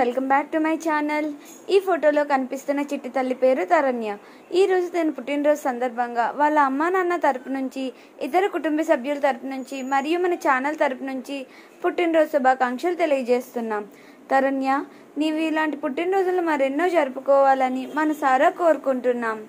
Welcome back to my channel ఈ ఫోటోలో కనిపిస్తున్న చిట్టి తల్లి పేరు తరణ్య ఈ రోజు తన పుట్టినరోజు సందర్భంగా వాళ్ళ అమ్మా నాన్న తరపు నుంచి ఇతర కుటుంబ సభ్యుల తరపు నుంచి మరియు మన ఛానల్ తరపు నుంచి పుట్టినరోజు శుభాకాంక్షలు తెలియజేస్తున్నాం తరణ్య నీవు ఇలాంటి పుట్టినరోజులు మరెన్నో జరుపుకోవాలని మనసారా కోరుకుంటున్నాం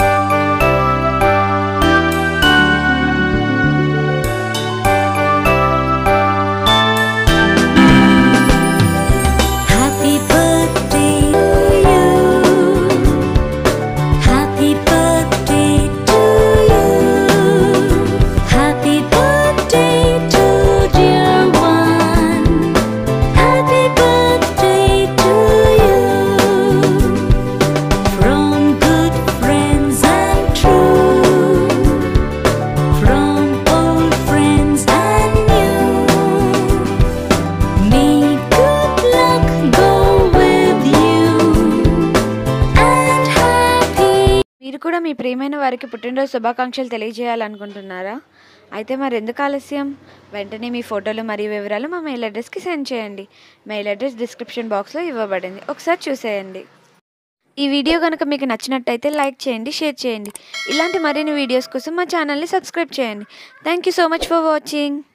Happy birthday to you. Happy birthday to you. Happy birthday to dear one. Happy birthday to you. From good friends and true. From old friends and new. May good luck go with you and happy. మీరు కూడా మీ ప్రియమైన వారికి పుట్టినరోజు శుభాకాంక్షలు తెలియజేయాలనుకుంటున్నారా అయితే మరి ఎందుకు ఆలస్యం వెంటనే మీ ఫోటోలు మరియు వివరాలు మా మెయిల్ అడ్రస్కి సెండ్ చేయండి మెయిల్ అడ్రస్ డిస్క్రిప్షన్ బాక్స్లో ఇవ్వబడింది ఒకసారి చూసేయండి ఈ వీడియో కనుక మీకు నచ్చినట్టయితే లైక్ చేయండి షేర్ చేయండి ఇలాంటి మరిన్ని వీడియోస్ కోసం మా ఛానల్ని సబ్స్క్రైబ్ చేయండి thank you so much for watching